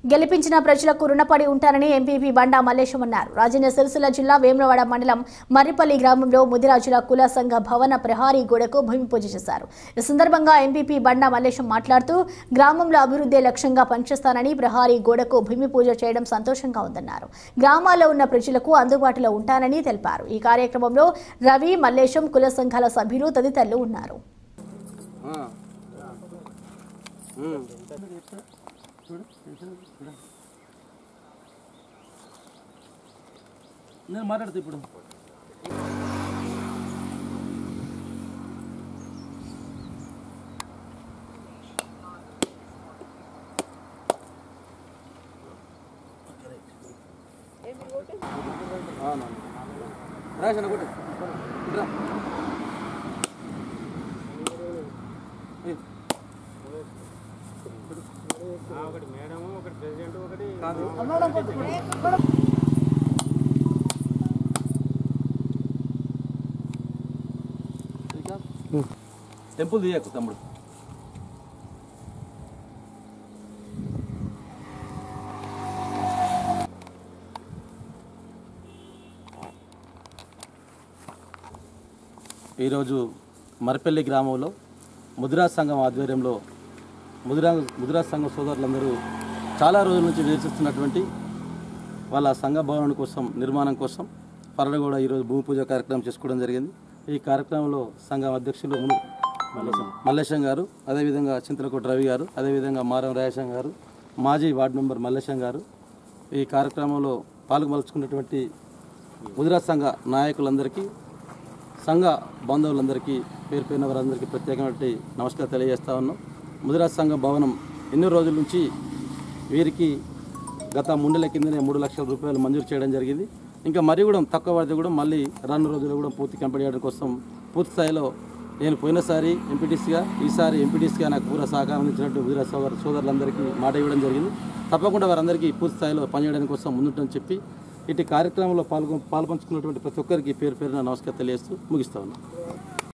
గెలిపించిన ప్రజలకు రుణపడి ఉంటారని ఎంపీపీ బండా మల్లేశం అన్నారు రాజన్న సిరిసిల్ల జిల్లా వేములవాడ మండలం మర్రిపల్లి గ్రామంలో ముదిరాజుల కుల సంఘ భవన ప్రహారీ గోడకు భూమి పూజ చేశారు ఈ సందర్భంగా ఎంపీపీ బండా మల్లేశం మాట్లాడుతూ గ్రామంలో అభివృద్ధి లక్ష్యంగా పనిచేస్తానని ప్రహారీ గోడకు భూమి పూజ చేయడం సంతోషంగా ఉందన్నారు గ్రామాల్లో ఉన్న ప్రజలకు అందుబాటులో ఉంటానని తెలిపారు ఈ కార్యక్రమంలో రవి మల్లేశం కుల సంఘాల సభ్యులు తదితరులు ఉన్నారు నేను మాట్లాడతా ఇప్పుడు రాసిన కొట్టు రా ఒకటి మేడం ఒకటి ప్రెసిడెంట్ ఒకటి కాదు టెంపుల్ తీయకు తమ్ముడు ఈరోజు మరపల్లి గ్రామంలో ముదిరా సంఘం ఆధ్వర్యంలో ముదిరా ముదిరా సంఘం సోదరులందరూ చాలా రోజుల నుంచి నిరీక్షిస్తున్నటువంటి వాళ్ళ సంఘ భవనం కోసం నిర్మాణం కోసం పర్లు కూడా ఈరోజు భూమి పూజ కార్యక్రమం చేసుకోవడం జరిగింది ఈ కార్యక్రమంలో సంఘం అధ్యక్షులు మును మల్లేశం గారు అదేవిధంగా చింతలకోట రవి గారు అదేవిధంగా మారం రాయేశం గారు మాజీ వార్డు మెంబర్ మల్లేశం గారు ఈ కార్యక్రమంలో పాల్గొమలుచుకున్నటువంటి ముదిరా సంఘ నాయకులందరికీ సంఘ బాంధవులందరికీ పేరు పేరున వారందరికీ ప్రత్యేకమైన నమస్కారం తెలియజేస్తా ఉన్నాం ముదిరా సంఘ భవనం ఎన్నో రోజుల నుంచి వీరికి గత మూడేళ్ల కిందనే మూడు లక్షల రూపాయలు మంజూరు చేయడం జరిగింది ఇంకా మరి కూడా తక్కువ పడితే కూడా మళ్ళీ రాను రోజుల్లో కూడా పూర్తి కంప్లీట్ చేయడం కోసం పూర్తి స్థాయిలో నేను పోయినసారి ఎంపీటీసీగా ఈసారి ఎంపీటీసీగా నాకు పూర సహకారం అందించినట్టు ముదిరా సోదరు సోదరులందరికీ మాట ఇవ్వడం జరిగింది తప్పకుండా వారందరికీ పూర్తి స్థాయిలో పనిచేయడానికి కోసం ముందుంటని చెప్పి ఇటు కార్యక్రమంలో పాల్గొ పాల్పంచుకున్నటువంటి ప్రతి ఒక్కరికి పేరు పేరున నమస్కారం తెలియజేస్తూ ముగిస్తా ఉన్నాను